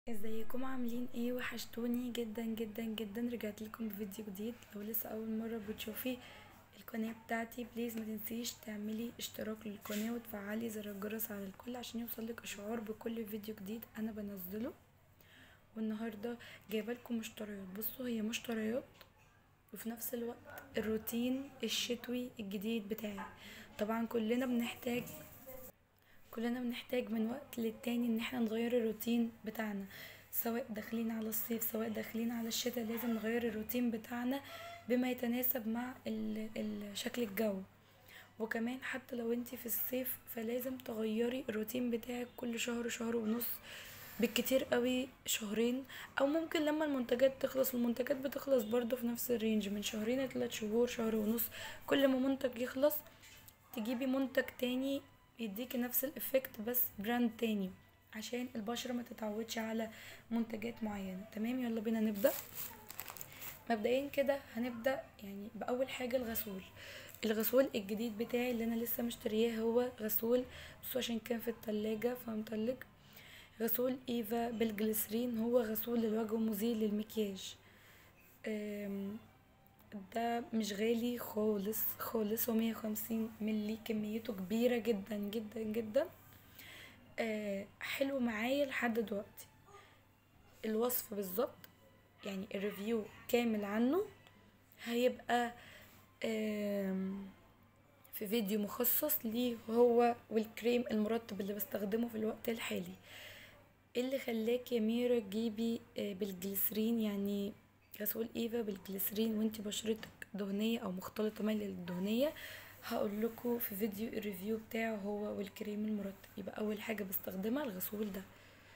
ازيكم عاملين ايه وحشتوني جدا جدا جدا رجعت لكم بفيديو جديد لو لسه اول مره بتشوفي القناه بتاعتي بليز ما تنسيش تعملي اشتراك للقناه وتفعلي زر الجرس على الكل عشان يوصلك اشعار بكل فيديو جديد انا بنزله والنهارده جايبه لكم مشتريات بصوا هي مشتريات وفي نفس الوقت الروتين الشتوي الجديد بتاعي طبعا كلنا بنحتاج كلنا بنحتاج من وقت للتاني ان احنا نغير الروتين بتاعنا سواء داخلين على الصيف سواء داخلين على الشتاء لازم نغير الروتين بتاعنا بما يتناسب مع ال ال شكل الجو وكمان حتى لو انتي في الصيف فلازم تغيري الروتين بتاعك كل شهر شهر ونص بالكتير قوي شهرين او ممكن لما المنتجات تخلص المنتجات بتخلص برضو في نفس الرينج من شهرين لثلاث شهور شهر ونص كل ما منتج يخلص تجيبي منتج تاني يديكي نفس الافكت بس براند تاني عشان البشرة ما تتعودش على منتجات معينة تمام يلا بينا نبدأ مبدئيا كده هنبدأ يعني بأول حاجة الغسول الغسول الجديد بتاعي اللي انا لسه مشترياه هو غسول بصوا عشان كان في التلاجة فمتلج غسول ايفا بالجليسرين هو غسول للوجه ومزيل للمكياج أم، ده مش غالي خالص خالص هو 150 ملي كميته كبيرة جدا جدا جدا آه حلو معايا لحد دلوقتي الوصف بالظبط يعني الريفيو كامل عنه هيبقى آم، في فيديو مخصص ليه هو والكريم المرطب اللي بستخدمه في الوقت الحالي إيه اللي خلاك يا ميرا تجيبي آه، بالجليسرين يعني غسول ايفا بالجليسرين وانتي بشرتك دهنيه او مختلطه مايله للدهنيه هقول لكم في فيديو الريفيو بتاعه هو والكريم المرطب يبقى اول حاجه بستخدمها الغسول ده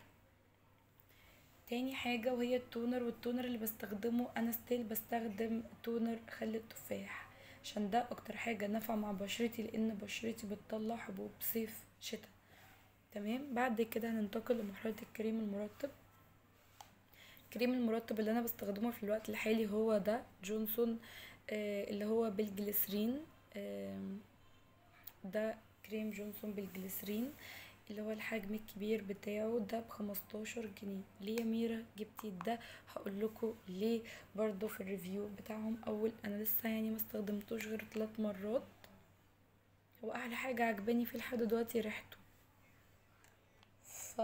تاني حاجة وهي التونر والتونر اللي بستخدمه انا ستيل بستخدم تونر خل التفاح عشان ده اكتر حاجة نافعة مع بشرتي لان بشرتي بتطلع حبوب صيف شتاء تمام بعد كده هننتقل لمرحلة الكريم المرطب الكريم المرطب اللي انا بستخدمه في الوقت الحالي هو ده جونسون آه اللي هو بالجليسرين آم، ده كريم جونسون بالجليسرين اللي هو الحجم الكبير بتاعه ده بخمستاشر جنيه ليه يا ميرا جبتي ده هقول لكم ليه برضو في الريفيو بتاعهم اول انا لسه يعني ما استخدمتوش غير ثلاث مرات هو احلى حاجه عجباني فيه لحد دلوقتي ريحته ف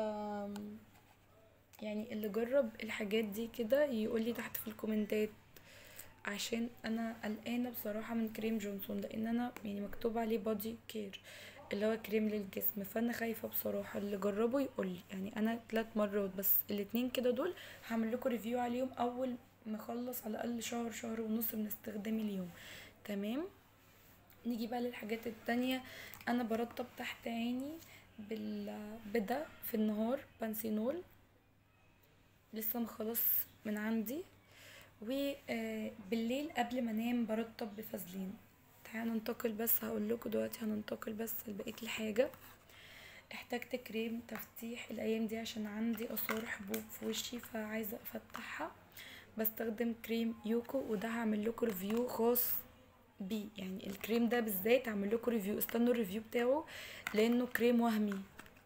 يعني اللي جرب الحاجات دي كده يقولي تحت في الكومنتات عشان انا قلقانه بصراحه من كريم جونسون لان انا يعني مكتوب عليه بادي كير اللي هو كريم للجسم فانا خايفه بصراحه اللي جربه يقولي يعني انا ثلاث مرات بس الاتنين كده دول هعمل لكم ريفيو عليهم اول ما اخلص على الاقل شهر شهر ونص من استخدامي اليوم تمام نيجي بقى للحاجات التانية انا برطب تحت عيني بال بدا في النهار بانسينول لسه مخلص من عندي وبالليل قبل ما انام برطب بفازلين تعالوا ننتقل بس هقول لكم دلوقتي هننتقل بس لبقيه الحاجه احتجت كريم تفتيح الايام دي عشان عندي اثار حبوب في وشي فعايزه افتحها بستخدم كريم يوكو وده هعمل لكم ريفيو خاص بيه يعني الكريم ده بالذات هعمل لكم ريفيو استنوا الريفيو بتاعه لانه كريم وهمي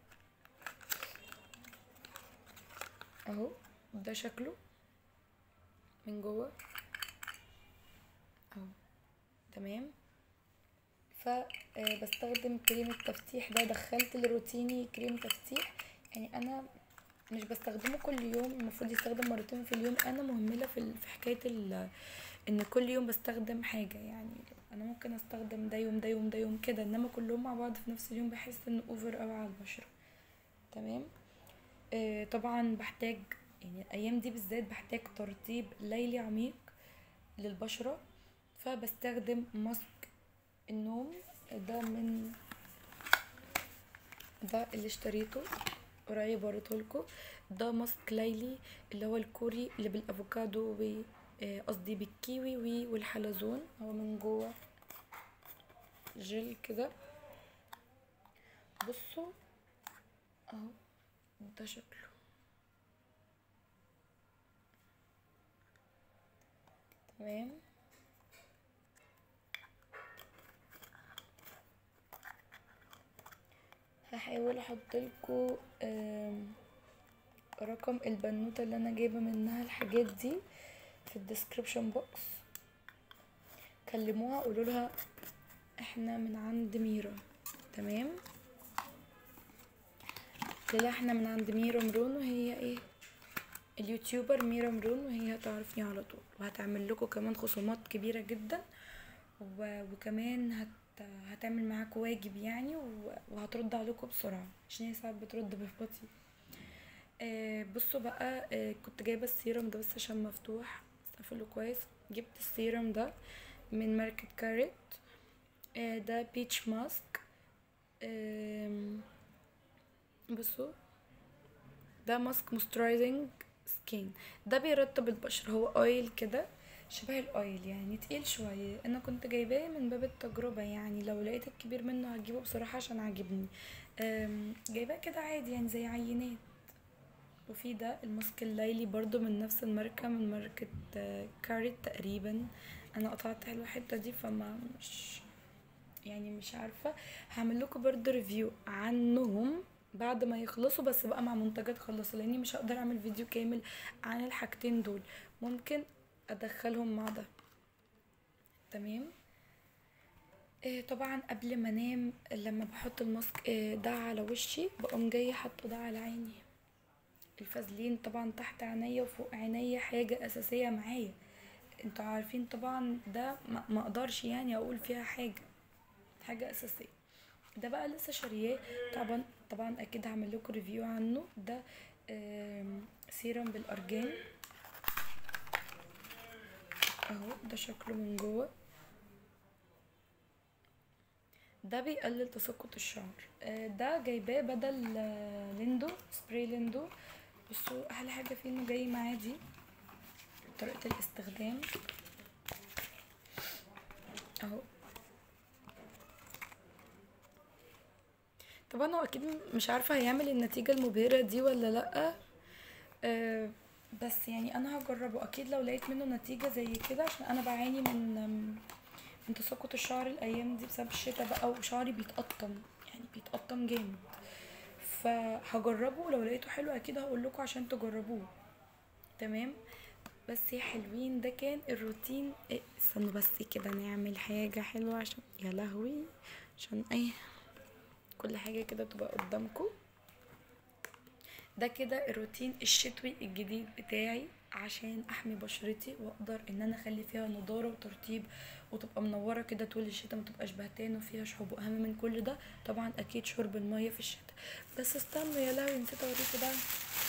اهو ده شكله من جوه اهو تمام فبستخدم كريم التفتيح ده دخلت لروتيني كريم تفتيح يعني انا مش بستخدمه كل يوم المفروض يستخدم مرتين في اليوم انا مهمله في ال- في حكايه ال- ان كل يوم بستخدم حاجه يعني انا ممكن استخدم ده يوم ده يوم ده يوم كده انما كلهم مع بعض في نفس اليوم بحس انه اوفر قوي على البشره تمام آه طبعا بحتاج يعني الايام دي بالذات بحتاج ترطيب ليلي عميق للبشره فبستخدم ماسك النوم ده من ده اللي اشتريته قريب وريتهولكوا ده ماسك ليلي اللي هو الكوري اللي بالافوكادو و آه، قصدي بالكيوي و- والحلزون هو من جوه جل كده بصوا اهو ده شكله تمام هحاول احط لكم رقم البنوتة اللي انا جايبة منها الحاجات دي في الديسكريبشن بوكس كلموها قولوا لها احنا من عند ميرا تمام طلع احنا من عند ميرا مرون وهي ايه اليوتيوبر ميرا مرون وهي هتعرفني على طول وهتعمل لكم كمان خصومات كبيرة جدا و... وكمان هت... هتعمل معاكم واجب يعني و... وهترد عليكم بسرعة عشان هي ساعات بترد ببطيء آه بصوا بقى آه كنت جايبة السيرم ده بس عشان مفتوح استقفله كويس جبت السيرم ده من ماركة كاريت آه ده بيتش ماسك آم، بصوا ده ماسك موسترايزنج سكين ده بيرطب البشرة هو اويل كده شبه الاويل يعني تقيل شوية انا كنت جايباه من باب التجربة يعني لو لقيت الكبير منه هجيبه بصراحة عشان عاجبني آم، جايباه كده عادي يعني زي عينات وفي ده الماسك الليلي برضو من نفس الماركة من ماركة آه، كاريت تقريبا انا قطعت الحتة دي فما مش يعني مش عارفة هعمل لكم برضو ريفيو عنهم بعد ما يخلصوا بس بقى مع منتجات خلصوا لاني مش هقدر اعمل فيديو كامل عن الحاجتين دول ممكن ادخلهم مع ده تمام إيه طبعا قبل ما انام لما بحط الماسك إيه ده على وشي بقوم جايه حاطه ده على عيني الفازلين طبعا تحت عينيا وفوق عينيا حاجه اساسيه معايا انتوا عارفين طبعا ده ما ما اقدرش يعني اقول فيها حاجه حاجه اساسيه ده بقى لسه شارياه طبعا طبعا اكيد هعمل لكم ريفيو عنه ده آم، سيرم بالارجان اهو ده شكله من جوه ده بيقلل تساقط الشعر آه، ده جايباه بدل آه، ليندو سبراي ليندو بصوا احلى حاجه فيه انه جاي معاه دي طريقه الاستخدام اهو طبعا هو اكيد مش عارفه هيعمل النتيجه المبهره دي ولا لا أه بس يعني انا هجربه اكيد لو لقيت منه نتيجه زي كده عشان انا بعاني من من تساقط الشعر الايام دي بسبب الشتاء بقى وشعري بيتقطم يعني بيتقطم جامد فهجربه ولو لقيته حلو اكيد هقول لكم عشان تجربوه تمام بس يا حلوين ده كان الروتين إيه، استنوا بس كده نعمل حاجه حلوه عشان يا لهوي عشان ايه كل حاجة كده تبقى قدامكم ده كده الروتين الشتوي الجديد بتاعي عشان احمي بشرتي واقدر ان انا اخلي فيها نضاره وترطيب وتبقى منوره كده طول الشتاء ما تبقاش بهتان وفيها شحوب واهم من كل ده طبعا اكيد شرب الميه في الشتاء بس استنوا يا لهوي نسيت اوريكم ده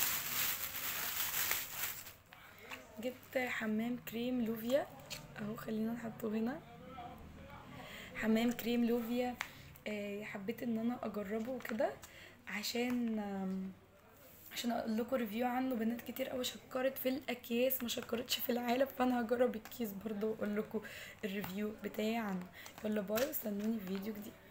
جبت حمام كريم لوفيا اهو خلينا نحطه هنا حمام كريم لوفيا آه، حبيت ان انا اجربه وكده عشان آم، عشان اقول لكم ريفيو عنه بنات كتير قوي شكرت في الاكياس ما شكرتش في العلب فانا هجرب الكيس برضه واقول لكم الريفيو بتاعي عنه يلا باي واستنوني في فيديو جديد